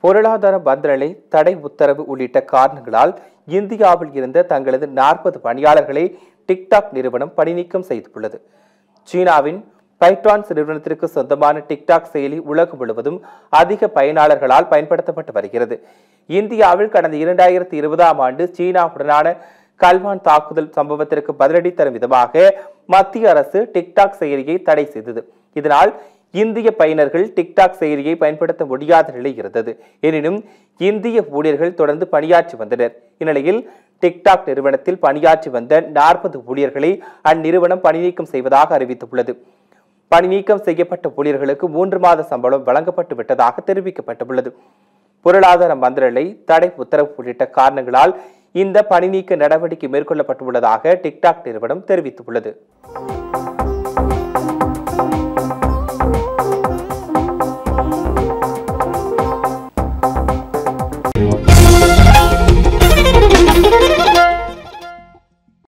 பொருளாதார பந்தநிலை தடை உத்தரவு உள்ளிட்ட காரணங்களால் இந்தியாவில் இருந்த தங்களது நாற்பது பணியாளர்களை டிக்டாக் நிறுவனம் பணிநீக்கம் செய்துள்ளது சீனாவின் பைட்டான்ஸ் நிறுவனத்திற்கு சொந்தமான டிக்டாக் செயலி உலகம் முழுவதும் அதிக பயனாளர்களால் பயன்படுத்தப்பட்டு வருகிறது இந்தியாவில் கடந்த இரண்டாயிரத்தி இருபதாம் ஆண்டு சீனாவுடனான கல்வான் தாக்குதல் சம்பவத்திற்கு பதிலடி தரும் விதமாக மத்திய அரசு டிக்டாக் செயலியை தடை செய்தது இதனால் இந்திய பயனர்கள் டிக்டாக் செயலியை பயன்படுத்த முடியாத நிலை இருந்தது எனினும் இந்திய ஊழியர்கள் தொடர்ந்து பணியாற்றி வந்தனர் இந்நிலையில் டிக்டாக் நிறுவனத்தில் பணியாற்றி வந்த நாற்பது ஊழியர்களை அந்நிறுவனம் பணிநீக்கம் செய்வதாக அறிவித்துள்ளது பணிநீக்கம் செய்யப்பட்ட ஊழியர்களுக்கு மூன்று மாத சம்பளம் வழங்கப்பட்டு விட்டதாக தெரிவிக்கப்பட்டுள்ளது பொருளாதார மந்திரநிலை தடை உத்தரவு உள்ளிட்ட காரணங்களால் இந்த பணிநீக்க நடவடிக்கை மேற்கொள்ளப்பட்டுள்ளதாக டிக்டாக் நிறுவனம் தெரிவித்துள்ளது